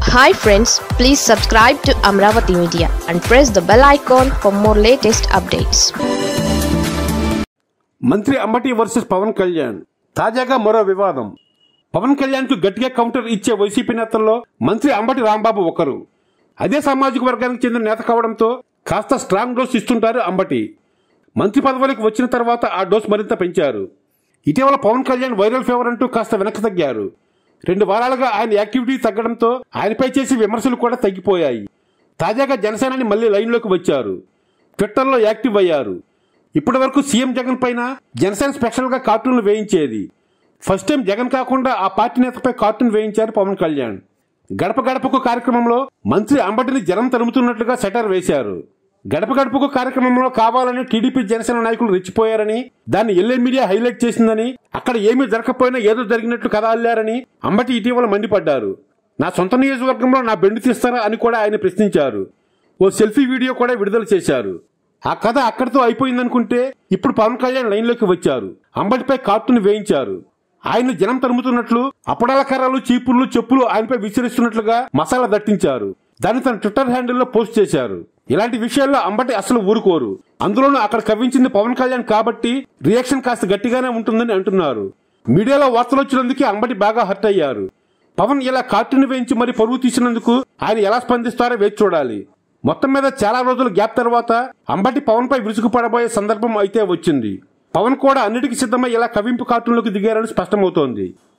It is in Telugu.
hi friends please subscribe to Amaravati media and press the bell icon for more latest updates మంత్రి అంబటి వర్సెస్ పవన్ కళ్యాణ్ తాజాగా మరో వివాదం పవన్ కళ్యాణ్ కు గట్టిగా కౌంటర్ ఇచ్చే వైసీపీ నేతల్లో మంత్రి అంబటి రాంబాబు ఒకరు అదే సామాజిక వర్గానికి చెందిన నేత కావడంతో కాస్త స్ట్రాంగ్ డోస్ ఇస్తుంటారు అంబటి మంత్రి పదవులకు వచ్చిన తర్వాత ఆ డోస్ మరింత పెంచారు ఇటీవల పవన్ కళ్యాణ్ వైరల్ ఫీవర్ అంటూ కాస్త వెనక్కి తగ్గారు రెండు వారాలుగా ఆయన యాక్టివిటీ తగ్గడంతో ఆయనపై చేసే విమర్శలు కూడా తగ్గిపోయాయి తాజాగా జనసేనాని మళ్లీ లైన్లోకి వచ్చారు ట్విట్టర్లో యాక్టివ్ అయ్యారు ఇప్పటి వరకు సీఎం జగన్ పైన జనసేన స్పెషల్ గా కార్టూన్లు వేయించేది ఫస్ట్ టైం జగన్ కాకుండా ఆ పార్టీ నేతపై కార్టూన్ వేయించారు పవన్ కళ్యాణ్ గడప గడపకు కార్యక్రమంలో మంత్రి అంబటిని జనం తరుముతున్నట్లుగా సెటర్ వేశారు గడప గడపకు కార్యక్రమంలో కావాలని టీడీపీ జనసేన నాయకులు రెచ్చిపోయారని దాన్ని ఎల్ఏ మీడియా హైలైట్ చేసిందని అక్కడ ఏమీ జరగకపోయినా ఏదో జరిగినట్లు కథ అల్లారని అంబటి ఇటీవల మండిపడ్డారు నా సొంత నియోజకవర్గంలో నా బెండు తీస్తారా అని కూడా ఆయన ప్రశ్నించారు ఓ సెల్ఫీ వీడియో కూడా విడుదల చేశారు ఆ కథ అక్కడితో అయిపోయిందనుకుంటే ఇప్పుడు పవన్ కళ్యాణ్ లైన్లోకి వచ్చారు అంబటిపై కార్టూన్ వేయించారు ఆయన జనం తరుముతున్నట్లు అప్పడాల కర్రలు చీపుర్లు చెప్పులు ఆయనపై విసిరిస్తున్నట్లుగా మసాలా దట్టించారు దాన్ని తన ట్విట్టర్ హ్యాండిల్లో పోస్ట్ చేశారు ఇలాంటి విషయాల్లో అంబటి అసలు ఊరుకోరు అందులోనూ అక్కడ కవ్వించింది పవన్ కళ్యాణ్ కాబట్టి రియాక్షన్ కాస్త గట్టిగానే ఉంటుందని అంటున్నారు మీడియాలో వార్తలు వచ్చినందుకే అంబటి బాగా హర్ట్ అయ్యారు పవన్ ఇలా కార్టూన్ వేయించి మరి పరువు తీసినందుకు ఆయన ఎలా స్పందిస్తారో వేచి చూడాలి మొత్తం మీద చాలా రోజుల గ్యాప్ తర్వాత అంబటి పవన్ పై విరుచుకుపడబోయే సందర్భం అయితే వచ్చింది పవన్ కూడా అన్నిటికీ సిద్ధమై ఇలా కవింపు కార్టూన్లకు దిగారని స్పష్టమవుతోంది